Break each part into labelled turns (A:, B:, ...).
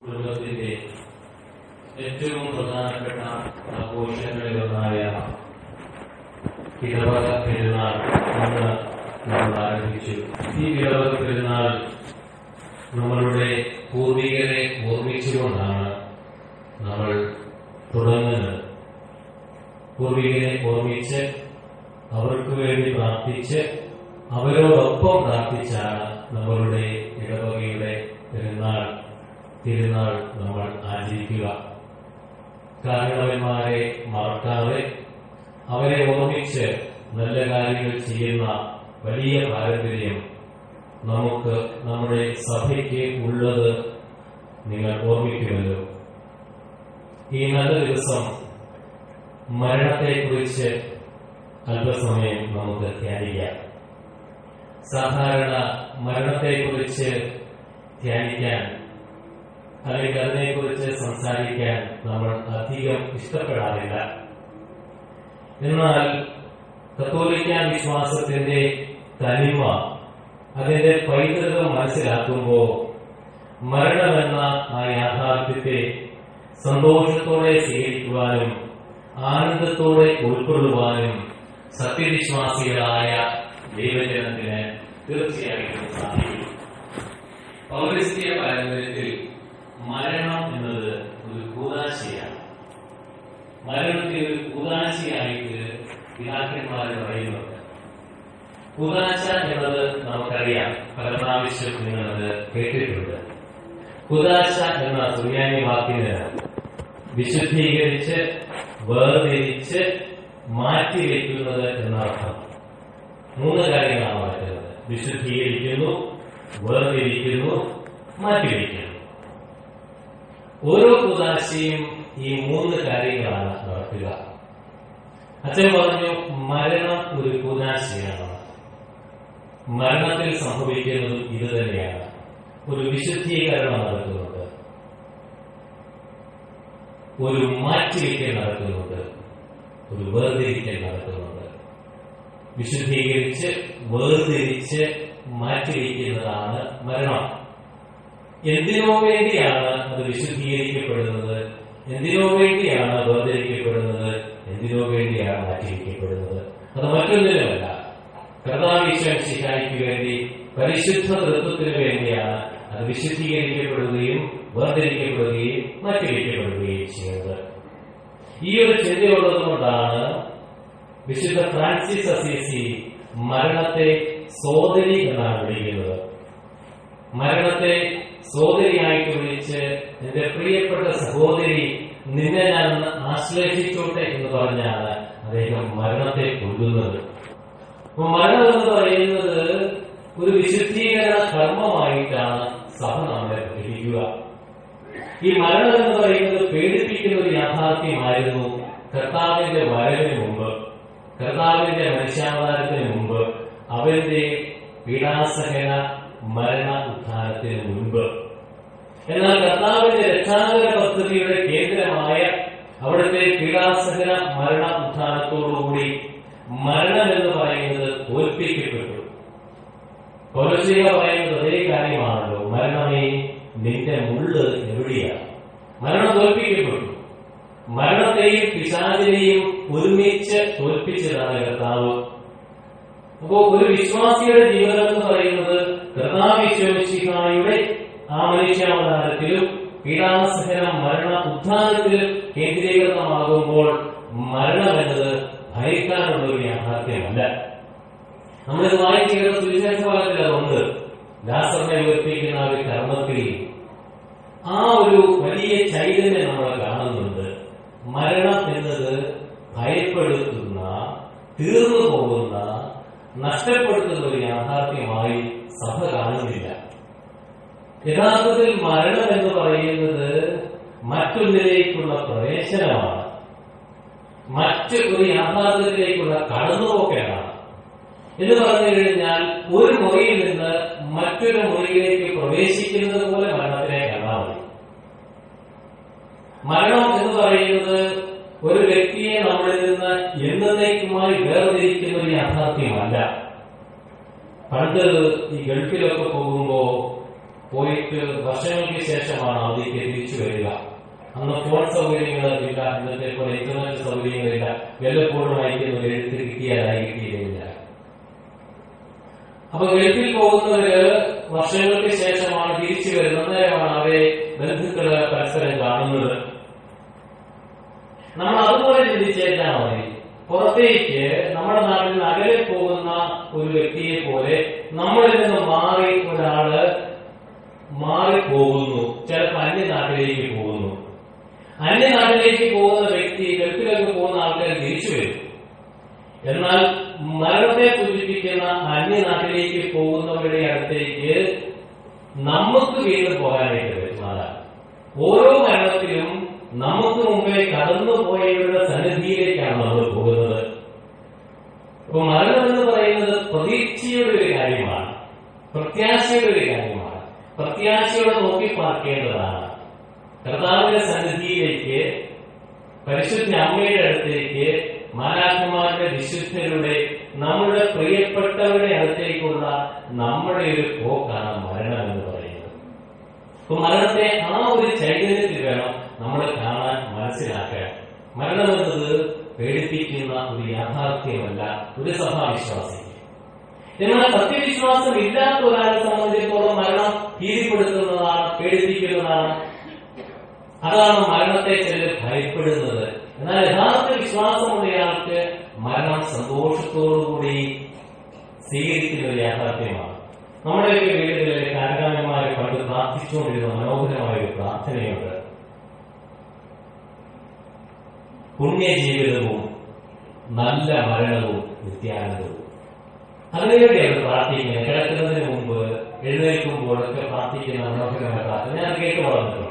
A: കുടുംബത്തിന്റെ ഏറ്റവും പ്രധാനപ്പെട്ട ആഘോഷങ്ങളിലൊന്നായ ഇടവക പെരുന്നാൾ അന്ന് നമ്മൾ ആരംഭിച്ചു ഈ ഇടവക പെരുന്നാൾ നമ്മളുടെ പൂർവികരെ ഓർമ്മിച്ചുകൊണ്ടാണ് നമ്മൾ തുടങ്ങുന്നത് പൂർവികരെ ഓർമ്മിച്ച് അവർക്ക് വേണ്ടി പ്രാർത്ഥിച്ച് അവരോടൊപ്പം പ്രാർത്ഥിച്ചാണ് നമ്മളുടെ ഇടവകയുടെ പെരുന്നാൾ തിരുനാൾ നമ്മൾ ആചരിക്കുക കാരണവന്മാരെ മറക്കാതെ അവരെ ഓർമ്മിച്ച് നല്ല കാര്യങ്ങൾ ചെയ്യുന്ന വലിയ പാരമ്പര്യം നമുക്ക് നമ്മുടെ സഭയ്ക്ക് ഉള്ളത് നിങ്ങൾ ഓർമ്മിക്കുമല്ലോ ഈ നല്ല ദിവസം മരണത്തെക്കുറിച്ച് അല്പസമയം നമുക്ക് ധ്യാനിക്കാം സാധാരണ മരണത്തെക്കുറിച്ച് ധ്യാനിക്കാൻ അല്ലെങ്കിൽ അതിനെക്കുറിച്ച് സംസാരിക്കാൻ നമ്മൾ അധികം ഇഷ്ടപ്പെടാറില്ല എന്നാൽ കത്തോലിക്ക വിശ്വാസത്തിന്റെ തനിമ അതിന്റെ പൈതൃകം മനസ്സിലാക്കുമ്പോൾ മരണമെന്ന ആ യാഥാർത്ഥ്യത്തെ സന്തോഷത്തോടെ സ്വീകരിക്കുവാനും ആനന്ദത്തോടെ ഉൾക്കൊള്ളുവാനും സത്യവിശ്വാസികളായ ദൈവജനത്തിന് തീർച്ചയായിട്ടും സാധിക്കും പൗരസ്ത്യ പാരമ്പര്യത്തിൽ മരണം എന്നത് ഒരു കൂതാശയാണ് മരണത്തെ ഒരു കൂതാശയായിട്ട് പിതാക്കന്മാർ പറയുന്നുണ്ട് കുതാശ എന്നത് നമുക്കറിയാം പല പ്രാവശ്യം നിങ്ങളത് കേട്ടിട്ടുണ്ട് കുതാശ എന്ന സുറിയാനി വാക്കിന് വിശുദ്ധീകരിച്ച് വേർതിരിച്ച് മാറ്റിവെക്കുന്നത് എന്നർത്ഥം മൂന്ന് കാര്യങ്ങളാണ് വരുന്നത് വിശുദ്ധീകരിക്കുന്നു വേർതിരിക്കുന്നു മാറ്റിവെക്കുന്നു ഓരോ കുതാശയും ഈ മൂന്ന് കാര്യങ്ങളാണ് നടത്തുക അച്ഛൻ പറഞ്ഞു മരണം ഒരു കുതാശയാണ് മരണത്തിൽ സംഭവിക്കുന്നതും ഇത് തന്നെയാണ് ഒരു വിശുദ്ധീകരണം നടക്കുന്നുണ്ട് ഒരു മാറ്റിവെക്കൽ നടക്കുന്നുണ്ട് ഒരു വേർതിരിക്കൽ നടക്കുന്നുണ്ട് വിശുദ്ധീകരിച്ച് വേർതിരിച്ച് മാറ്റിവെക്കുന്നതാണ് മരണം എന്തിനോ വേണ്ടിയാണ് അത് വിശുദ്ധീകരിക്കപ്പെടുന്നത് എന്തിനോ വേണ്ടിയാണ് വേർതിരിക്കപ്പെടുന്നത് എന്തിനോ വേണ്ടിയാണ് മാറ്റിവെക്കപ്പെടുന്നത് അത് മറ്റൊന്നിനുമല്ല കർത്താവിശ്വസിക്കായ്ക്ക് വേണ്ടി പരിശുദ്ധ തൃത്വത്തിന് വേണ്ടിയാണ് അത് വിശുദ്ധീകരിക്കപ്പെടുകയും വേർതിരിക്കപ്പെടുകയും മാറ്റിവെക്കപ്പെടുകയും ചെയ്യുന്നത് ഈ ഒരു ചിന്തയുള്ളതുകൊണ്ടാണ് വിശുദ്ധ ഫ്രാൻസിസ് അസീസി മരണത്തെ സോദരി എന്നാണ് വിളിക്കുന്നത് മരണത്തെ സോദരിയായിട്ട് വിളിച്ച് എന്റെ പ്രിയപ്പെട്ട സഹോദരി നിന്നെ ഞാൻ ഒന്ന് ആശ്ലേഷിച്ചോട്ടെ എന്ന് പറഞ്ഞാണ് അദ്ദേഹം മരണത്തെ കൊല്ലുന്നത് അപ്പൊ മരണം എന്ന് പറയുന്നത് ഒരു വിശുദ്ധീകരണ കർമ്മമായിട്ടാണ് സഭ നമ്മളെ പഠിപ്പിക്കുക ഈ മരണം എന്ന് പറയുന്നത് പേടിപ്പിക്കുന്ന ഒരു യാഥാർത്ഥ്യമായിരുന്നു കർത്താവിന്റെ വരവിന് മുമ്പ് കർത്താവിന്റെ മനുഷ്യാവതാരത്തിന് മുമ്പ് അവന്റെ പീഡാസഹന മരണ ഉത്ഥാനത്തിന് മുൻപ് എന്നാൽ കർത്താവിന്റെ രക്ഷാകര പദ്ധതിയുടെ കേന്ദ്രമായ അവിടുത്തെ പീഡാസഹന മരണ ഉത്ഥാനത്തോടുകൂടി മരണം എന്ന് പറയുന്നത് തോൽപ്പിക്കപ്പെട്ടു പൗരസ്ലിക പറയുന്നത് അതേ കാര്യമാണല്ലോ മരണമേ നിന്റെ മുള്ള് എവിടെയാണ് മരണം തോൽപ്പിക്കപ്പെട്ടു മരണത്തെയും പിശാചിനെയും ഒരുമിച്ച് തോൽപ്പിച്ചതാണ് കർത്താവ് അപ്പോ ഒരു വിശ്വാസിയുടെ ജീവിതം എന്ന് പറയുന്നത് കർത്താവിശ്വസിഹായുടെ ആ മനുഷ്യാവതാരത്തിലും പീഡാസഹനം മരണ ഉത്ഥാനത്തിലും കേന്ദ്രീകൃതമാകുമ്പോൾ മരണം എന്നത് ഭയക്കാനുള്ള ഒരു യാഥാർത്ഥ്യമല്ല നമ്മളിത് വായിച്ചിരുന്ന സുവിശേഷ ഭാഗത്തിൽ അതുണ്ട് ലാസറിനെ ഉയർപ്പിക്കുന്ന ആ ഒരു കർമ്മത്തിൽ ആ ഒരു വലിയ ചൈതന്യം നമ്മൾ കാണുന്നുണ്ട് മരണം എന്നത് ഭയപ്പെടുത്തുന്ന തീർന്നു പോകുന്ന നഷ്ടപ്പെടുത്തുന്ന ഒരു യാഥാർത്ഥ്യമായി സഭ കാണുന്നില്ല യഥാർത്ഥത്തിൽ മരണം എന്ന് പറയുന്നത് മറ്റൊന്നിലേക്കുള്ള പ്രവേശനമാണ് മറ്റ് ഒരു യാഥാർത്ഥ്യത്തിലേക്കുള്ള കടന്നുപോക്കാണ് എന്ന് പറഞ്ഞു കഴിഞ്ഞാൽ ഒരു മുറിയിൽ നിന്ന് മറ്റൊരു മുറിയിലേക്ക് പ്രവേശിക്കുന്നത് പോലെ മരണത്തിനെ കാണാൻ മതി മരണം എന്ന് പറയുന്നത് ഒരു വ്യക്തിയെ നമ്മളിൽ നിന്ന് എന്നേക്കുമായി വേർതിരിക്കുന്ന ഒരു യാഥാർത്ഥ്യമല്ല പണ്ട് ഈ ഗൾഫിലൊക്കെ പോകുമ്പോ പോയിട്ട് വർഷങ്ങൾക്ക് ശേഷമാണ് അവധിക്ക് തിരിച്ചു വരിക അന്ന് ഫോൺ സൗകര്യങ്ങൾ ഇല്ല ഇന്നത്തെ പോലെ ഇന്റർനെറ്റ് സൗകര്യങ്ങളില്ല വല്ലപ്പോഴും അയക്കുന്ന ഒരു എഴുത്ത് കിട്ടിയാലായി കിട്ടിയില്ല അപ്പൊ ഗൾഫിൽ പോകുന്നവര് വർഷങ്ങൾക്ക് ശേഷമാണ് തിരിച്ചു വരുന്നത് അന്നേരമാണ് അവരെ ബന്ധുക്കള് പരസ്പരം കാണുന്നത് നമ്മൾ അതുപോലെ ചിന്തിച്ചേച്ചാൽ മതി പുറത്തേക്ക് നമ്മുടെ നാട്ടിൽ നിന്ന് അകലെ പോകുന്ന ഒരു വ്യക്തിയെ പോലെ നമ്മളിൽ നിന്ന് മാറി ഒരാള് മാറിപ്പോകുന്നു ചിലപ്പോൾ അന്യനാട്ടിലേക്ക് പോകുന്നു അന്യനാട്ടിലേക്ക് പോകുന്ന വ്യക്തി ഗൾഫിലേക്ക് പോകുന്ന ആൾക്കാർ തിരിച്ചു വരും എന്നാൽ മരണത്തെ സൂചിപ്പിക്കുന്ന അന്യനാട്ടിലേക്ക് പോകുന്നവരുടെ അടുത്തേക്ക് നമുക്ക് വീണ്ടും പോകാനായിട്ട് വരുന്നതാണ് ഓരോ മരണത്തിലും നമുക്ക് മുമ്പേ കടന്നുപോയവരുടെ സന്നിധിയിലേക്കാണ് നമ്മൾ പോകുന്നത് അപ്പൊ മരണം എന്ന് പറയുന്നത് പ്രതീക്ഷയുടെ ഒരു കാര്യമാണ് പ്രത്യാശയുടെ ഒരു കാര്യമാണ് പ്രത്യാശയോടെ നോക്കി പാർക്കേണ്ടതാണ് കർത്താവിന്റെ സന്നിധിയിലേക്ക് പരിശുദ്ധ അമ്മയുടെ അടുത്തേക്ക് മാലാഖമാരുടെ വിശുദ്ധരുടെ നമ്മുടെ പ്രിയപ്പെട്ടവരുടെ അടുത്തേക്കുള്ള നമ്മുടെ ഒരു പോക്കാണ് മരണം എന്ന് പറയുന്നത് അപ്പൊ മരണത്തെ ആ ഒരു ചൈതന്യത്തിൽ വേണം നമ്മൾ കാണാൻ മനസ്സിലാക്കാൻ മരണം എന്നത് പേടിപ്പിക്കുന്ന ഒരു യാഥാർത്ഥ്യമല്ല ഒരു സഭാവിശ്വാസിക്ക് എന്നാൽ സത്യവിശ്വാസം ഇല്ലാത്ത ഒരാളെ സംബന്ധിച്ചിടത്തോളം മരണം ഭീതിപ്പെടുത്തുന്നതാണ് പേടിപ്പിക്കുന്നതാണ് അതാണ് മരണത്തെ ചിലർ ഭയപ്പെടുന്നത് എന്നാൽ യഥാർത്ഥ വിശ്വാസമുള്ളയാൾക്ക് മരണം സന്തോഷത്തോടുകൂടി സ്വീകരിക്കുന്ന ഒരു യാഥാർത്ഥ്യമാണ് നമ്മുടെയൊക്കെ വീടുകളിലെ കാരകാമന്മാരെ പണ്ട് പ്രാർത്ഥിച്ചുകൊണ്ടിരുന്ന മനോഹരമായ ഒരു പ്രാർത്ഥനയുണ്ട് പുണ്യജീവിതവും നല്ല മരണവും നിത്യാനന്ദവും അതിനുവേണ്ടിയാണ് പ്രാർത്ഥിക്കുന്നത് കിടക്കുന്നതിന് മുമ്പ് എഴുന്നേൽക്കുമ്പോഴൊക്കെ പ്രാർത്ഥിക്കുന്ന മനോഹരമായ പ്രാർത്ഥന ഞാൻ കേട്ടു വളർന്നിട്ടുണ്ട്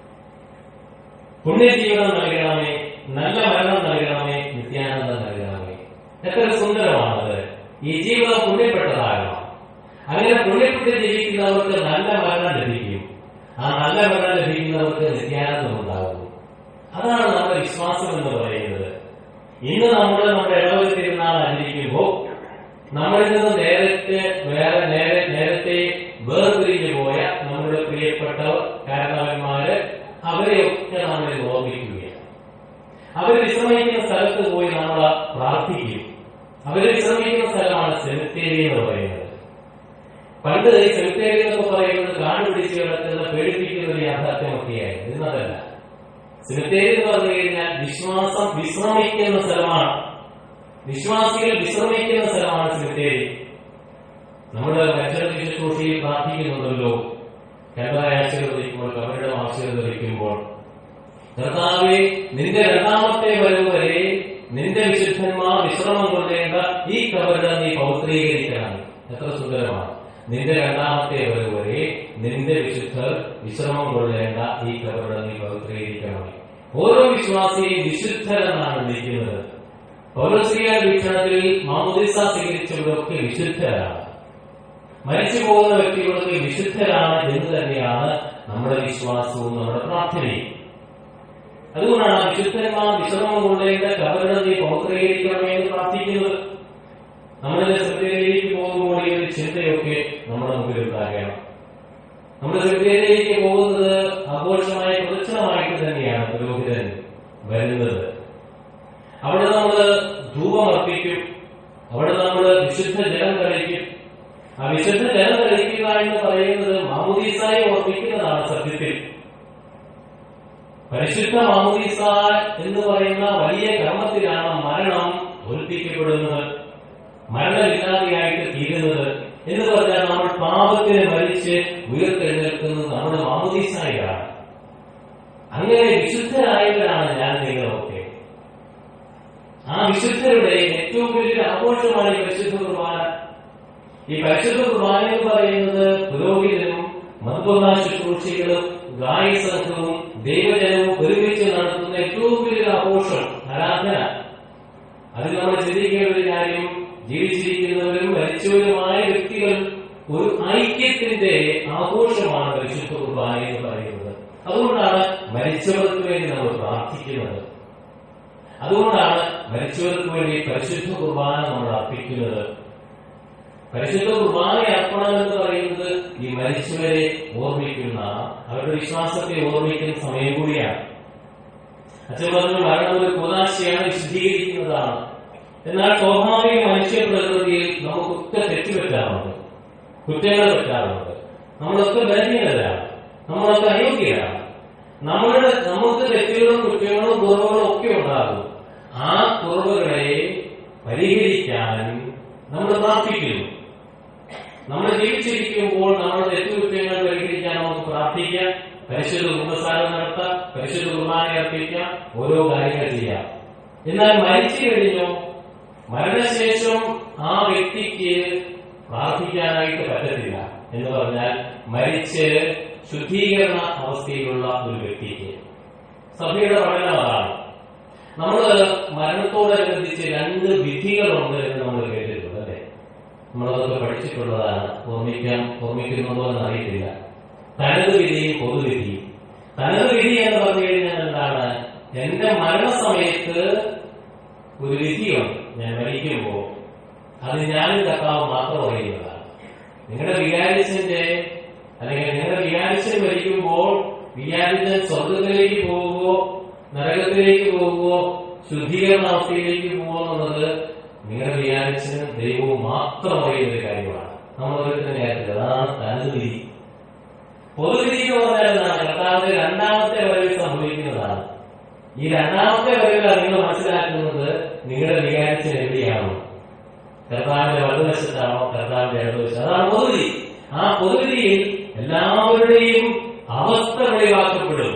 A: പുണ്യജീവിതം നൽകണമേ നല്ല മരണം നൽകണമേ നിത്യാനന്ദം നൽകണമേ എത്ര സുന്ദരമാണത് ഈ ജീവിതം പുണ്യപ്പെട്ടതാകണം അങ്ങനെ പുണ്യപ്പെട്ട് ജീവിക്കുന്നവർക്ക് നല്ല മരണം ലഭിക്കും ആ നല്ല മരണം ലഭിക്കുന്നവർക്ക് നിത്യാനന്ദം ഉണ്ടാകുന്നു അതാണ് നമ്മുടെ വിശ്വാസം എന്ന് പറയുന്നത് ഇന്ന് നമ്മൾ നമ്മുടെ ഇടവക തിരുനാൾ ആചരിക്കുമ്പോൾ നമ്മളിൽ നിന്ന് നേരത്തെ വേറെ നേരെ നേരത്തെ വേർപിരിഞ്ഞു പോയ നമ്മുടെ പ്രിയപ്പെട്ടവർ കാരണവന്മാര് അവരെയൊക്കെ നമ്മൾ ഓർമ്മിക്കുകയാണ് അവർ വിശ്രമിക്കുന്ന സ്ഥലത്ത് പോയി നമ്മൾ പ്രാർത്ഥിക്കും അവര് വിശ്രമിക്കുന്ന സ്ഥലമാണ് സെമിത്തേരി എന്ന് പറയുന്നത് പണ്ട് ഈ സെമിത്തേരി എന്നൊക്കെ പറയുന്നത് കാണ്ടുപിടിച്ച് കിടക്കുന്ന പേടിപ്പിക്കുന്ന ഒരു യാഥാർത്ഥ്യമൊക്കെയായിരുന്നു ഇന്നതല്ല സെമിത്തേരി എന്ന് പറഞ്ഞു കഴിഞ്ഞാൽ വിശ്വാസം വിശ്രമിക്കുന്ന സ്ഥലമാണ് വിശ്വാസികൾ വിശ്രമിക്കുന്ന സ്ഥലമാണ് സെമിത്തേരി നമ്മുടെ മനുഷ്യരുടെ ശുശ്രൂഷയിൽ പ്രാർത്ഥിക്കുന്നുണ്ടല്ലോ കണ്ടതായ ആശീർവദിക്കുമ്പോൾ അവരുടെ ആശീർവദിക്കുമ്പോൾ കർത്താവെ നിന്റെ രണ്ടാമത്തെ വരവ് വരെ നിന്റെ വിശുദ്ധന്മാർ വിശ്രമം കൊള്ളേണ്ട ഈ കബറിട നീ പൗത്രീകരിക്കണം എത്ര സുന്ദരമാണ് നിന്റെ രണ്ടാമത്തെ വരവ് വരെ നിന്റെ വിശുദ്ധർ വിശ്രമം കൊള്ളേണ്ട ഈ കബറിട നീ പൗത്രീകരിക്കണം ഓരോ വിശ്വാസിയെയും വിശുദ്ധരെന്നാണ് വിളിക്കുന്നത് പൗരസ്ത്രീയ വീക്ഷണത്തിൽ മാമുദിസ സ്വീകരിച്ചവരൊക്കെ വിശുദ്ധരാണ് മരിച്ചു പോകുന്ന വ്യക്തികളൊക്കെ വിശുദ്ധരാണ് എന്ന് തന്നെയാണ് നമ്മുടെ വിശ്വാസവും നമ്മുടെ പ്രാർത്ഥനയും അതുകൊണ്ടാണ് ആ വിശുദ്ധന്മാർ വിശ്രമം കൊള്ളേണ്ട കബറിട നീ പൗത്രീകരിക്കണമേ എന്ന് പ്രാർത്ഥിക്കുന്നത് നമ്മുടെ ശ്രദ്ധയിലേക്ക് പോകുമ്പോൾ ഈ ഒരു ചിന്തയൊക്കെ നമ്മുടെ മുമ്പിൽ ഉണ്ടാകണം നമ്മുടെ ശ്രദ്ധയിലേക്ക് പോകുന്നത് ആഘോഷമായ പ്രദക്ഷിണമായിട്ട് തന്നെയാണ് പുരോഹിതൻ വരുന്നത് അവിടെ നമ്മൾ ധൂപം അർപ്പിക്കും അവിടെ നമ്മൾ വിശുദ്ധ ജലം കഴിക്കും ആ വിശുദ്ധ ജലം കഴിക്കുക എന്ന് പറയുന്നത് മാമുദീസായി ഓർമ്മിക്കുന്നതാണ് സത്യത്തിൽ പരിശുദ്ധ മാമുദീസ എന്ന് പറയുന്ന വലിയ കർമ്മത്തിലാണ് മരണം തോൽപ്പിക്കപ്പെടുന്നത് മരണമില്ലാതെയായിട്ട് തീരുന്നത് എന്ന് പറഞ്ഞാൽ നമ്മൾ പാപത്തിന് മരിച്ച് ഉയർത്തെഴുന്നേൽക്കുന്നത് നമ്മുടെ മാമുദീസായിലാണ് അങ്ങനെ വിശുദ്ധരായവരാണ് ഞാൻ നിങ്ങളൊക്കെ ആ വിശുദ്ധരുടെ ഏറ്റവും വലിയൊരു ആഘോഷമാണ് ഈ പരിശുദ്ധ കുർബാന ഈ പരിശുദ്ധ കുർബാന എന്ന് പറയുന്നത് പുരോഹിതനും മതപൂർണ ശുശ്രൂഷികളും ഗായസംഘവും ദൈവജനവും ഒരുമിച്ച് നടത്തുന്ന ഏറ്റവും വലിയൊരു ആഘോഷം ആരാധന അതിൽ നമ്മൾ ചിന്തിക്കേണ്ട ഒരു കാര്യം ജീവിച്ചിരിക്കുന്നവരും മരിച്ചവരുമായ വ്യക്തികൾ ഒരു ഐക്യത്തിന്റെ ആഘോഷമാണ് പരിശുദ്ധ കുർബാന എന്ന് പറയുന്നത് അതുകൊണ്ടാണ് മരിച്ചവർക്ക് വേണ്ടി നമ്മൾ പ്രാർത്ഥിക്കുന്നത് അതുകൊണ്ടാണ് മരിച്ചവർക്ക് വേണ്ടി പരിശുദ്ധ കുർബാന നമ്മൾ അർപ്പിക്കുന്നത് പരിശുദ്ധ കുർബാന അർപ്പണം എന്ന് പറയുന്നത് ഈ മരിച്ചവരെ ഓർമ്മിക്കുന്ന അവരുടെ വിശ്വാസത്തെ ഓർമ്മിക്കുന്ന സമയം കൂടിയാണ് അച്ഛൻ പറഞ്ഞു മരണം ഒരു കൂതാശയാണ് വിശുദ്ധീകരിക്കുന്നതാണ് എന്നാൽ സ്വാഭാവിക മനുഷ്യ പ്രകൃതിയിൽ നമുക്കൊക്കെ തെറ്റുപറ്റാറുണ്ട് കുറ്റങ്ങൾ പറ്റാറുണ്ട് നമ്മളൊക്കെ ബലഹീനരാണ് നമ്മളൊക്കെ അയോഗ്യരാണ് നമ്മളുടെ നമുക്ക് തെറ്റുകളും കുറ്റങ്ങളും കുറവുകളും ഒക്കെ ഉണ്ടാകും ആ കുറവുകളെ പരിഹരിക്കാൻ നമ്മൾ പ്രാർത്ഥിക്കുന്നു നമ്മൾ ജീവിച്ചിരിക്കുമ്പോൾ നമ്മുടെ തെറ്റുകുറ്റങ്ങൾ പരിഹരിക്കാൻ നമുക്ക് പ്രാർത്ഥിക്കാം പരിശുദ്ധ കുമ്പസാരം നടത്താം പരിശുദ്ധ കുർബാന അർപ്പിക്കാം ഓരോ കാര്യങ്ങൾ ചെയ്യാം എന്നാൽ മരിച്ചു കഴിഞ്ഞോ മരണശേഷം ആ വ്യക്തിക്ക് പ്രാർത്ഥിക്കാനായിട്ട് പറ്റത്തില്ല എന്ന് പറഞ്ഞാൽ മരിച്ച് ശുദ്ധീകരണ അവസ്ഥയിലുള്ള ഒരു വ്യക്തിക്ക് സഭയുടെ പഠനം അതാണ് നമ്മൾ മരണത്തോടനുബന്ധിച്ച് രണ്ട് വിധികളുണ്ട് എന്ന് നമ്മൾ കേട്ടിട്ടുണ്ട് അല്ലേ നമ്മളതൊക്കെ പഠിച്ചിട്ടുള്ളതാണ് ഓർമ്മിക്കാൻ ഓർമ്മിക്കുന്നുണ്ടോ എന്ന് അറിയത്തില്ല തനത് വിധിയും പൊതുവിധിയും തനത് വിധി എന്ന് പറഞ്ഞു കഴിഞ്ഞാൽ എന്താണ് എന്റെ മരണസമയത്ത് ഒരു വിധിയുണ്ട് ഞാൻ മരിക്കുമ്പോൾ അത് ഞാനും കർത്താവ് മാത്രം അറിയുന്നതാണ് നിങ്ങളുടെ വികാരിച്ചന്റെ അല്ലെങ്കിൽ നിങ്ങളുടെ വികാരിച്ചൻ മരിക്കുമ്പോൾ വികാരിച്ചൻ സ്വർഗത്തിലേക്ക് പോകുകയോ നരകത്തിലേക്ക് പോകുകയോ ശുദ്ധീകരണ അവസ്ഥയിലേക്ക് പോകുക എന്നുള്ളത് നിങ്ങളുടെ വികാരിച്ചനും ദൈവവും മാത്രം അറിയുന്ന ഒരു കാര്യമാണ് നമ്മൾ ഓരോരുത്തരും കാര്യത്തിൽ അതാണ് തനത് വിധി പൊതുവിധി എന്ന് പറഞ്ഞാൽ എന്താണ് കർത്താവിന്റെ രണ്ടാമത്തെ വരവിൽ സംഭവിക്കുന്നതാണ് ഈ രണ്ടാമത്തെ വരവിലാണ് നിങ്ങൾ മനസ്സിലാക്കുന്നത് നിങ്ങളുടെ വികാരിച്ചൻ എവിടെയാണോ കർത്താവിന്റെ വലതുവശത്താണോ കർത്താവിന്റെ ഇടതുവശം അതാണ് പൊതുവിധി ആ പൊതുവിധിയിൽ എല്ലാവരുടെയും അവസ്ഥ വെളിവാക്കപ്പെടും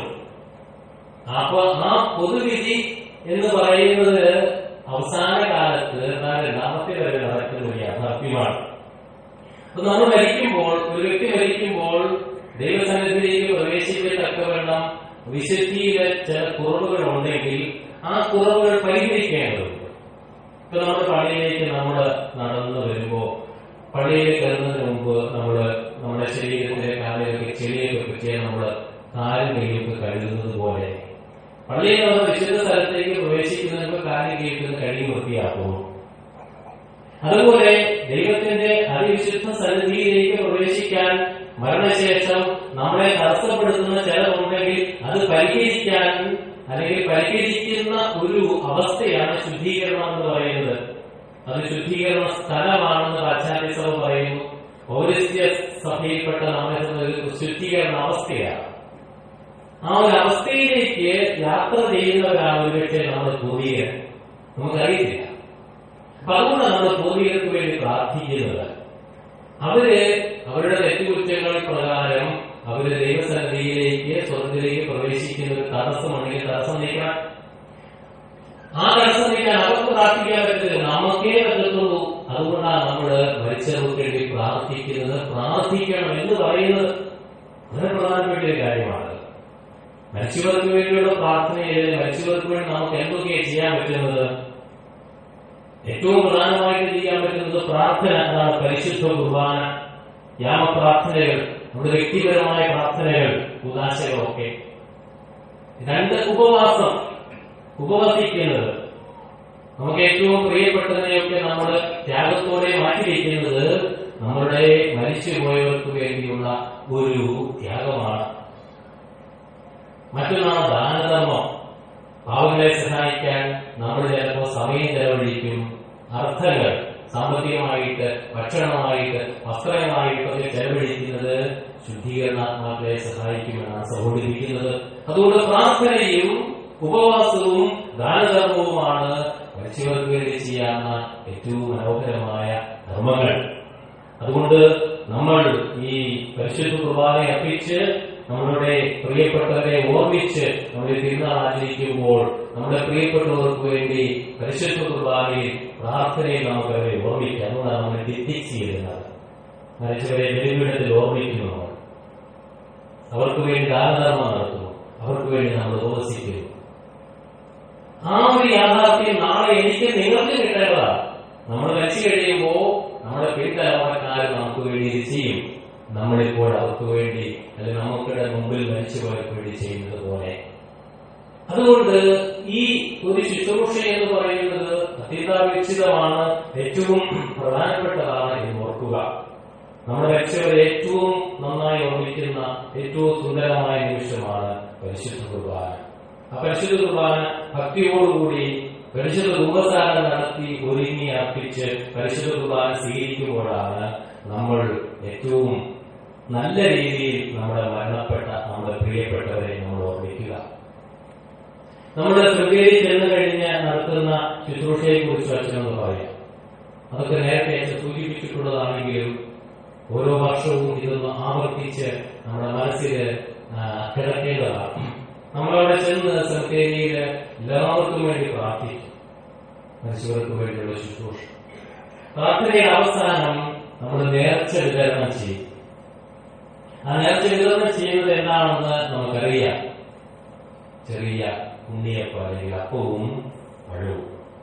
A: അപ്പൊ ആ പൊതുവിധി എന്ന് പറയുന്നത് അവസാന കാലത്ത് എന്നാൽ രണ്ടാമത്തെ വരെ നടക്കുന്ന ഒരു യാഥാർത്ഥ്യമാണ് അപ്പൊ നമ്മൾ മരിക്കുമ്പോൾ ഒരു വ്യക്തി മരിക്കുമ്പോൾ ദൈവസന്നിധിയിലേക്ക് പ്രവേശിക്കത്തക്കവണ്ണം വിശുദ്ധിയിലെ ചില കുറവുകൾ ഉണ്ടെങ്കിൽ ആ കുറവുകൾ പരിഹരിക്കേണ്ടതുണ്ട് ഇപ്പൊ നമ്മുടെ പള്ളിയിലേക്ക് നമ്മൾ നടന്നു വരുമ്പോ പള്ളിയിൽ കയറുന്നതിന് മുമ്പ് നമ്മൾ നമ്മുടെ ശരീരത്തിലെ കാലിലൊക്കെ ചെളിയൊക്കെ പറ്റിയാൽ നമ്മൾ കാലും കൈയൊക്കെ കഴുകുന്നത് പോലെ പള്ളിയിൽ നമ്മൾ വിശുദ്ധ സ്ഥലത്തേക്ക് പ്രവേശിക്കുന്നതിന് മുമ്പ് കാലും കൈയൊക്കെ കഴുകി വൃത്തിയാക്കുന്നു അതുപോലെ ദൈവത്തിന്റെ അതിവിശുദ്ധ സന്നിധിയിലേക്ക് പ്രവേശിക്കാൻ മരണശേഷം നമ്മളെ തടസ്സപ്പെടുത്തുന്ന ചിലതുണ്ടെങ്കിൽ അത് പരിഹരിക്കാൻ അല്ലെങ്കിൽ പരിഹരിക്കുന്ന ഒരു അവസ്ഥയാണ് ശുദ്ധീകരണം എന്ന് പറയുന്നത് അത് ശുദ്ധീകരണ സ്ഥലമാണെന്ന് പാശ്ചാത്യ സഭ പറയുന്നു പൗരസ്ത്യ സഭയിൽപ്പെട്ട നമ്മെ സംബന്ധിച്ച് ഒരു ശുദ്ധീകരണ അവസ്ഥയാണ് ആ ഒരു അവസ്ഥയിലേക്ക് യാത്ര ചെയ്യുന്നവരാണ് ഒരുപക്ഷെ നമ്മൾ പൂർവികർ നമുക്കറിയത്തില്ല അപ്പൊ അതുകൊണ്ട് നമ്മൾ പൂർവികർക്ക് വേണ്ടി പ്രാർത്ഥിക്കുന്നത് അവര് അവരുടെ തെറ്റുകുറ്റങ്ങൾ പ്രകാരം അവര് ദൈവസന്നിധിയിലേക്ക് സ്വർഗത്തിലേക്ക് പ്രവേശിക്കുന്ന ഒരു തടസ്സമുണ്ടെങ്കിൽ തടസ്സം നീക്കണം ആ തടസ്സം നീക്കാൻ അവർക്ക് പ്രാർത്ഥിക്കാൻ പറ്റത്തില്ല നമുക്കേ പറ്റത്തുള്ളൂ അതുകൊണ്ടാണ് നമ്മൾ മരിച്ചവർക്ക് വേണ്ടി പ്രാർത്ഥിക്കുന്നത് പ്രാർത്ഥിക്കണം എന്ന് പറയുന്നത് വളരെ പ്രധാനപ്പെട്ട ഒരു കാര്യമാണ് മരിച്ചവർക്ക് വേണ്ടിയുള്ള പ്രാർത്ഥനയിൽ മരിച്ചവർക്ക് വേണ്ടി നമുക്ക് എന്തൊക്കെയാണ് ചെയ്യാൻ പറ്റുന്നത് ഏറ്റവും പ്രധാനമായിട്ട് ചെയ്യാൻ പറ്റുന്നത് പ്രാർത്ഥന അതാണ് പരിശുദ്ധ കുർബാന യാമപ്രാർത്ഥനകൾ നമ്മുടെ വ്യക്തിപരമായ പ്രാർത്ഥനകൾ ഉദാശകളൊക്കെ രണ്ട് ഉപവാസം ഉപവസിക്കുന്നത് നമുക്ക് ഏറ്റവും പ്രിയപ്പെട്ടതിനെയൊക്കെ നമ്മൾ ത്യാഗത്തോടെ മാറ്റിവെക്കുന്നത് നമ്മുടെ മരിച്ചുപോയവർക്ക് വേണ്ടിയുള്ള ഒരു ത്യാഗമാണ് മറ്റൊന്നാണ് ദാനധർമ്മം പാവങ്ങളെ സഹായിക്കാൻ നമ്മൾ ചിലപ്പോൾ സമയം ചെലവഴിക്കും അർത്ഥങ്ങൾ സാമ്പത്തികമായിട്ട് ഭക്ഷണമായിട്ട് വസ്ത്രമായിട്ടൊക്കെ ചെലവഴിക്കുന്നത് ശുദ്ധീകരണാത്മാക്കളെ സഹായിക്കുമെന്നാണ് സഹോദരിക്കുന്നത് അതുകൊണ്ട് പ്രാർത്ഥനയും ഉപവാസവും ദാനധർമ്മവുമാണ് മനുഷ്യർക്ക് വേണ്ടി ചെയ്യാവുന്ന ഏറ്റവും മനോഹരമായ ധർമ്മങ്ങൾ അതുകൊണ്ട് നമ്മൾ ഈ പരിശുദ്ധ കുർബാന അർപ്പിച്ച് നമ്മളുടെ പ്രിയപ്പെട്ടവരെ ഓർമ്മിച്ച് നമ്മുടെ തിരുനാൾ ആചരിക്കുമ്പോൾ നമ്മുടെ പ്രിയപ്പെട്ടവർക്ക് വേണ്ടി പരിശുദ്ധ കുർബാനയിൽ പ്രാർത്ഥനയിൽ നമുക്ക് അവരെ ഓർമ്മിക്കാം അതുകൊണ്ടാണ് നമ്മൾ ഡിറ്റിക്സ് ചെയ്യുന്നത് മരിച്ചവരെ ബലിപീഠത്തിൽ ഓർമ്മിക്കുന്നു നമ്മൾ അവർക്ക് വേണ്ടി ദാനധർമ്മം നടത്തുന്നു അവർക്ക് വേണ്ടി നമ്മൾ ഉപവസിക്കുന്നു ആ ഒരു യാഥാർത്ഥ്യം നാളെ എനിക്ക് നിങ്ങൾക്ക് കിട്ടേണ്ടതാണ് നമ്മൾ മരിച്ചു കഴിയുമ്പോൾ നമ്മുടെ പിൻതലമുറക്കാർ നമുക്ക് വേണ്ടി ഇത് ചെയ്യും നമ്മളിപ്പോൾ അവർക്ക് വേണ്ടി അല്ലെങ്കിൽ നമുക്കിടെ മുമ്പിൽ മരിച്ചുപോയവർക്ക് വേണ്ടി ചെയ്യുന്നത് പോലെ അതുകൊണ്ട് ഈ ഒരു ശുശ്രൂഷ എന്ന് പറയുന്നത് അത്യന്താപേക്ഷിതമാണ് ഏറ്റവും പ്രധാനപ്പെട്ടതാണ് എന്ന് ഓർക്കുക ഓർക്കുക നമ്മുടെ രക്ഷകരെ ഏറ്റവും നന്നായി ഓർമ്മിക്കുന്ന ഏറ്റവും സുന്ദരമായ നിമിഷമാണ് പരിശുദ്ധ കുർബാന ആ പരിശുദ്ധ കുർബാന ഭക്തിയോടുകൂടി പരിശുദ്ധ കുംഭസാരം നടത്തി ഒരുങ്ങി അർപ്പിച്ച് പരിശുദ്ധ കുർബാന സ്വീകരിക്കുമ്പോഴാണ് നമ്മൾ ഏറ്റവും നല്ല രീതിയിൽ നമ്മുടെ മരണപ്പെട്ട നമ്മുടെ പ്രിയപ്പെട്ടവരെ നമ്മൾ ഓർമ്മിക്കുക നമ്മുടെ ശൃംഗേരി ചെന്ന് കഴിഞ്ഞ് നടത്തുന്ന ശുശ്രൂഷയെ കുറിച്ച് അച്ഛനൊന്ന് പറയാം അതൊക്കെ നേരത്തെ അച്ഛൻ സൂചിപ്പിച്ചിട്ടുള്ളതാണെങ്കിലും ഓരോ വർഷവും ഇതൊന്ന് ആവർത്തിച്ച് നമ്മുടെ മനസ്സിൽ ആ, കിടക്കേണ്ടതാണ് നമ്മളവിടെ ചെന്ന് സെമിത്തേരിയിൽ എല്ലാവർക്കും വേണ്ടി പ്രാർത്ഥിക്കും മരിച്ചവർക്ക് വേണ്ടിയുള്ള ശുശ്രൂഷ പ്രാർത്ഥനയുടെ അവസാനം നമ്മൾ നേർച്ച വിതരണം ചെയ്യും ആ നേർച്ച വിതരണം ചെയ്യുന്നത് എന്താണെന്ന് നമുക്കറിയാം ചെറിയ ഉണ്ണിയപ്പം അല്ലെങ്കിൽ അപ്പവും പഴവും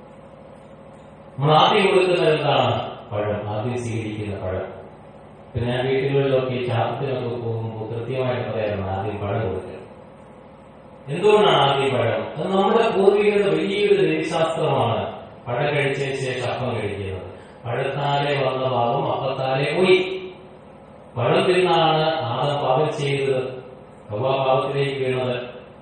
A: നമ്മൾ ആദ്യം കൊടുക്കുന്നത് എന്താണ് പഴം ആദ്യം സ്വീകരിക്കുന്ന പഴം പിന്നെ ഞാൻ വീടുകളിലൊക്കെ ശാസ്ത്രത്തിനൊക്കെ പോകുമ്പോൾ കൃത്യമായിട്ട് പറയാറുണ്ട് ആദ്യം പഴം കൊടുക്കുക എന്തുകൊണ്ടാണ് ആദ്യം പഴം അത് നമ്മുടെ പൂർവികരുടെ വലിയൊരു ദൈവശാസ്ത്രമാണ് പഴം കഴിച്ചതിന് ശേഷം അപ്പം കഴിക്കുന്നത് പഴത്താലെ വന്ന പാവം അപ്പത്താലെ പോയി പഴം തിന്നാണ് ആദം പാപം ചെയ്തത് ഹവ്വ പാപത്തിലേക്ക് വീണത്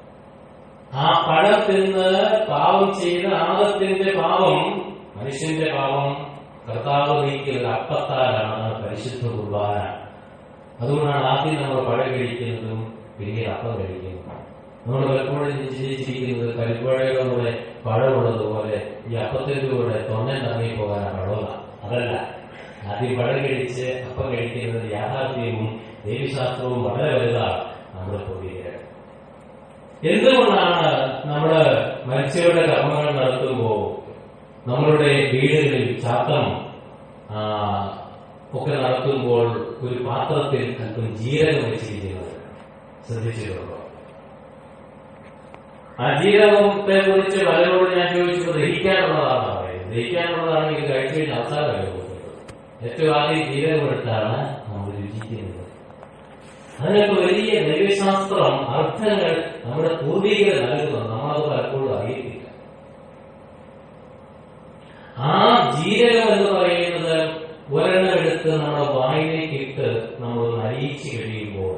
A: ആ പഴം തിന്ന് പാവം ചെയ്ത ആദത്തിന്റെ പാവം മനുഷ്യന്റെ പാവം കർത്താവ് നീക്കിയത് അപ്പത്താലാണ് പരിശുദ്ധ കുർബാന അതുകൊണ്ടാണ് ആദ്യം നമ്മൾ പഴം കഴിക്കുന്നതും പിന്നീട് അപ്പം കഴിക്കുന്നതും നമ്മൾ പലപ്പോഴും നിശ്ചയിച്ചിരിക്കുന്നത് കരിപ്പഴയുടെ കൂടെ പഴമുള്ളതുപോലെ ഈ അപ്പത്തിന്റെ കൂടെ തൊണ്ണൻ ഇറങ്ങി പോകാൻ പഴമല്ല അതല്ല ആദ്യം പഴം കഴിച്ച് അപ്പം കഴിക്കുന്നത് യാഥാർത്ഥ്യവും ദൈവശാസ്ത്രവും വളരെ വലുതാണ് നമ്മുടെ പൂർവികര് എന്തുകൊണ്ടാണ് നമ്മള് മരിച്ചവരുടെ കർമ്മങ്ങൾ നടത്തുമ്പോൾ നമ്മളുടെ വീടുകളിൽ ചാത്തം ആ, ഒക്കെ നടത്തുമ്പോൾ ഒരു പാത്രത്തിൽ അല്പം ജീരകം വെച്ചിരിക്കുന്നത് ശ്രദ്ധിച്ചിട്ടുണ്ടോ ആ ജീരകത്തെ കുറിച്ച് പലരോട് ഞാൻ ചോദിച്ചപ്പോൾ ദഹിക്കാനുള്ളതാണ് പറയുന്നത് ദഹിക്കാനുള്ളതാണെങ്കിൽ കഴിച്ചു കഴിഞ്ഞാൽ അവസാനം കഴിയുന്നത് ഏറ്റവും ആദ്യം ജീരകം എടുത്താണ് നമ്മൾ രുചിക്കുന്നത് അതിനൊക്കെ വലിയ ദൈവശാസ്ത്രം അർത്ഥങ്ങൾ നമ്മുടെ പൂർവികർ നൽകുന്നു നമ്മളത് പലപ്പോഴും അറിയത്തില്ല ആ ജീരകം എന്ന് പറയുന്നത് ഒരെണ്ണം എടുത്ത് നമ്മുടെ വായിലേക്ക് ഇട്ട് നമ്മൾ നരിയിച്ച് കഴിയുമ്പോൾ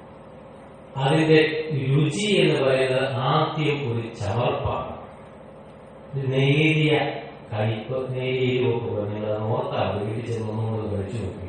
A: അതിന്റെ രുചി എന്ന് പറയുന്നത് ആദ്യം ഒരു ചവർപ്പാണ് ഒരു നേരിയ കയ്പ് നേരിയ എരിവൊക്കെ നിങ്ങൾ ഓർത്താൽ വീട്ടിൽ ചെന്ന് ഒന്നുകൂടെ കഴിച്ചു നോക്കി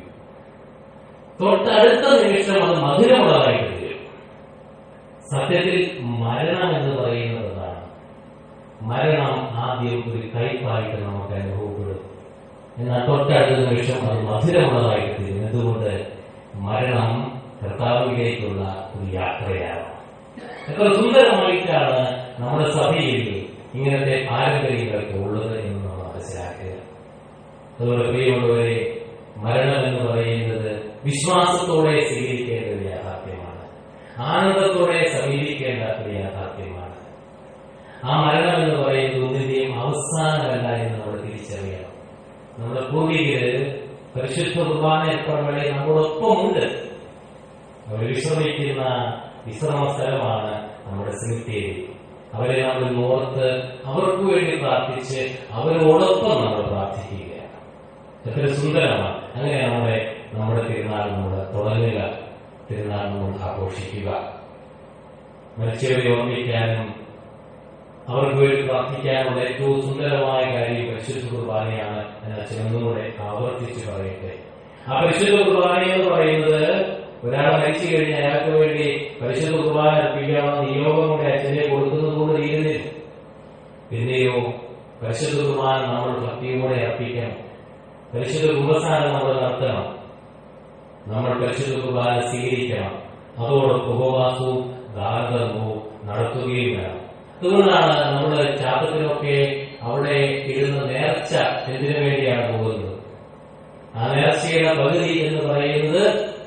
A: തൊട്ടടുത്ത നിമിഷം അത് മധുരമുള്ളതായിട്ട് വരും സത്യത്തിൽ മരണം എന്ന് പറയുന്നത് അതാണ് മരണം ആദ്യം ഒരു കയ്പായിട്ട് നമുക്ക് അനുഭവപ്പെടും എന്നാൽ തൊട്ടടുത്ത നിമിഷം അത് മധുരമുള്ളതായിട്ട് തീരും എന്തുകൊണ്ട് മരണം കർത്താവിലേക്കുള്ള ഒരു യാത്രയാണ് എത്ര സുന്ദരമായിട്ടാണ് നമ്മുടെ സഭയിൽ ഇങ്ങനത്തെ പാരമ്പര്യങ്ങളൊക്കെ ഉള്ളത് എന്ന് നമ്മൾ മനസ്സിലാക്കുക അതുകൊണ്ട് പ്രിയമുള്ളവരെ മരണം എന്ന് പറയുന്നത് വിശ്വാസത്തോടെ സ്വീകരിക്കേണ്ട ഒരു യാഥാർത്ഥ്യമാണ് ആനന്ദത്തോടെ സമീപിക്കേണ്ട ഒരു യാഥാർത്ഥ്യമാണ് ആ മരണം എന്ന് പറയുന്നത് ഒന്നിന്റെയും അവസാനമല്ല എന്ന് നമ്മൾ തിരിച്ചറിയണം നമ്മുടെ പൂർവികര് പരിശുദ്ധ കുർബാന ഏർപ്പെടുമ്പോഴേ നമ്മോടൊപ്പം ഉണ്ട് അവർ വിശ്രമിക്കുന്ന വിശ്രമ സ്ഥലമാണ് നമ്മുടെ സിമിത്തേരി അവരെ നമ്മൾ ഓർത്ത് അവർക്ക് വേണ്ടി പ്രാർത്ഥിച്ച് അവരോടൊപ്പം നമ്മൾ പ്രാർത്ഥിക്കുകയാണ് എത്ര സുന്ദരമാണ് അങ്ങനെ നമ്മുടെ നമ്മുടെ തിരുനാൾ നമ്മൾ തുടങ്ങുക തിരുനാൾ നമ്മൾ ആഘോഷിക്കുക മരിച്ചവരെ ഓർമ്മിക്കാനും അവർക്ക് വേണ്ടി പ്രാർത്ഥിക്കാനുള്ള ഏറ്റവും സുന്ദരമായ കാര്യം പരിശുദ്ധ കുർബാനയാണ് എന്ന് അച്ഛൻ ഒന്നുകൂടെ ആവർത്തിച്ച് പറയട്ടെ ആ പരിശുദ്ധ കുർബാന എന്ന് പറയുന്നത് ഒരാൾ മരിച്ചു കഴിഞ്ഞാൽ അയാൾക്ക് വേണ്ടി പരിശുദ്ധ കുർബാന അർപ്പിക്കാമെന്ന നിയോഗം കൂടെ അച്ഛനെ കൊടുക്കുന്നത് കൊണ്ട് തീരുന്നില്ല പിന്നെയോ പരിശുദ്ധ കുർബാന നമ്മൾ ഭക്തിയോടെ അർപ്പിക്കണം പരിശുദ്ധ കുംഭസാരം നമ്മൾ നടത്തണം നമ്മൾ പരിശുദ്ധ കുർബാന സ്വീകരിക്കണം അതോടൊപ്പം ഉപവാസവും ദാനധർമ്മവും നടത്തുകയും വേണം അതുകൊണ്ടാണ് നമ്മൾ ചാത്തത്തിലൊക്കെ അവിടെ ഇടുന്ന നേർച്ച എന്തിനു വേണ്ടിയാണ് പോകുന്നത് ആ നേർച്ചയുടെ പകുതി എന്ന് പറയുന്നത്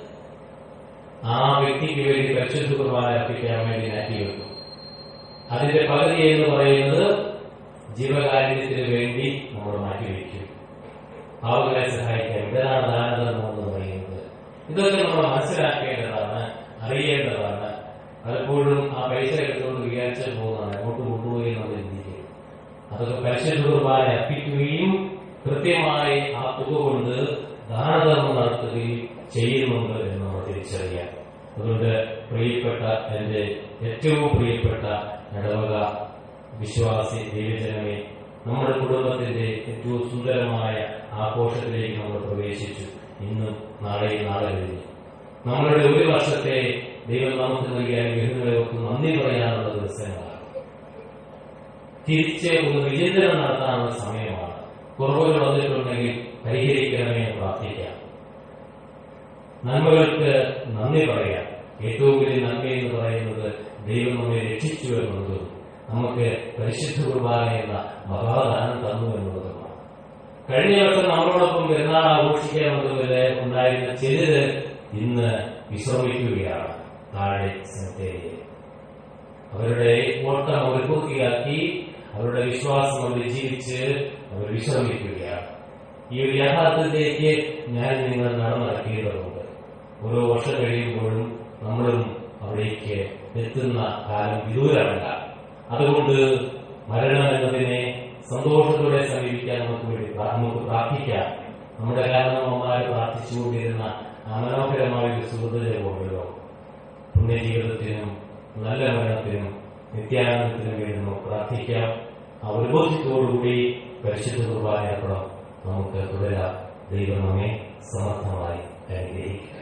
A: ആ വ്യക്തിക്ക് വേണ്ടി പരിശുദ്ധ കുർബാന അർപ്പിക്കാൻ വേണ്ടി മാറ്റിവെക്കും അതിന്റെ പകുതി എന്ന് പറയുന്നത് ജീവകാരുണ്യത്തിന് വേണ്ടി നമ്മൾ മാറ്റിവെക്കും പാവങ്ങളെ സഹായിക്കാൻ ഇതാണ് ദാനധർമ്മം എന്ന് പറയുന്നത് ഇതൊക്കെ നമ്മൾ മനസ്സിലാക്കേണ്ടതാണ് അറിയേണ്ടതാണ് പലപ്പോഴും ആ പൈസ എടുത്തുകൊണ്ട് വിചാരിച്ച പോകുന്നതാണ് അങ്ങോട്ട് കൊണ്ടുപോയി നമ്മൾ ചിന്തിക്കും അതൊക്കെ പരിശുദ്ധ കുർബാന അർപ്പിക്കുകയും കൃത്യമായി ആ തുക കൊണ്ട് ദാനധർമ്മം നടത്തുകയും ചെയ്യുന്നുണ്ട് എന്ന് നമ്മൾ തിരിച്ചറിയാം അതുകൊണ്ട് പ്രിയപ്പെട്ട എന്റെ ഏറ്റവും പ്രിയപ്പെട്ട ഇടവക വിശ്വാസി ദൈവജനമേ നമ്മുടെ കുടുംബത്തിന്റെ ഏറ്റവും സുന്ദരമായ ആഘോഷത്തിലേക്ക് നമ്മൾ പ്രവേശിച്ചു ഇന്നും നാളെയും നാളെ കഴിഞ്ഞു നമ്മളുടെ ഒരു വർഷത്തെ ദൈവം നമുക്ക് നൽകിയ അനുഗ്രഹങ്ങളെ ഒക്കെ നന്ദി പറയാനുള്ള ദിവസങ്ങളാണ് തിരിച്ച് ഒരു വിചിന്തനം നടത്താനുള്ള സമയമാണ് കുറവുകൾ വന്നിട്ടുണ്ടെങ്കിൽ പരിഹരിക്കണമേ എന്ന് പ്രാർത്ഥിക്കാം നന്മകൾക്ക് നന്ദി പറയാം ഏറ്റവും വലിയ നന്മ എന്ന് പറയുന്നത് ദൈവം നമ്മെ രക്ഷിച്ചു എന്നുള്ളതും നമുക്ക് പരിശുദ്ധ കുർബാന എന്ന മഹാദാനം തന്നു എന്നുള്ളതുമാണ് കഴിഞ്ഞ വർഷം നമ്മളോടൊപ്പം പെരുന്നാൾ ആഘോഷിക്കാൻ വന്നവര് ഉണ്ടായിരുന്ന ചിലര് ഇന്ന് വിശ്രമിക്കുകയാണ് താഴെ സെമിത്തേരിയിൽ അവരുടെ ഓട്ടം അവർ പൂർത്തിയാക്കി അവരുടെ വിശ്വാസം അവർ ജീവിച്ച് അവർ വിശ്രമിക്കുകയാണ് ഈ ഒരു യാഥാർത്ഥ്യത്തിലേക്ക് ഞാൻ നിങ്ങൾ നടന്നിറക്കിയതുകൊണ്ട് ഓരോ വർഷം കഴിയുമ്പോഴും നമ്മളും അവിടേക്ക് എത്തുന്ന കാലം വിദൂരമല്ല അതുകൊണ്ട് മരണം എന്നതിനെ സന്തോഷത്തോടെ സമീപിക്കാൻ നമുക്ക് വേണ്ടി പ്രാ- നമുക്ക് പ്രാർത്ഥിക്കാം നമ്മുടെ കാരണവന്മാർ പ്രാർത്ഥിച്ചുകൊണ്ടിരുന്ന ആ മനോഹരമായ ഒരു സുഹൃത്തുക്കളുണ്ടല്ലോ പുണ്യജീവിതത്തിനും നല്ല മരണത്തിനും നിത്യാനന്ദത്തിനും വേണ്ടി നമുക്ക് പ്രാർത്ഥിക്കാം ആ ഒരു ബോധ്യത്തോടുകൂടി പരിശുദ്ധ കുർബാനയർപ്പണം നമുക്ക് തുടരാം ദൈവം നമ്മെ സമർത്ഥമായി അനുഗ്രഹിക്കുക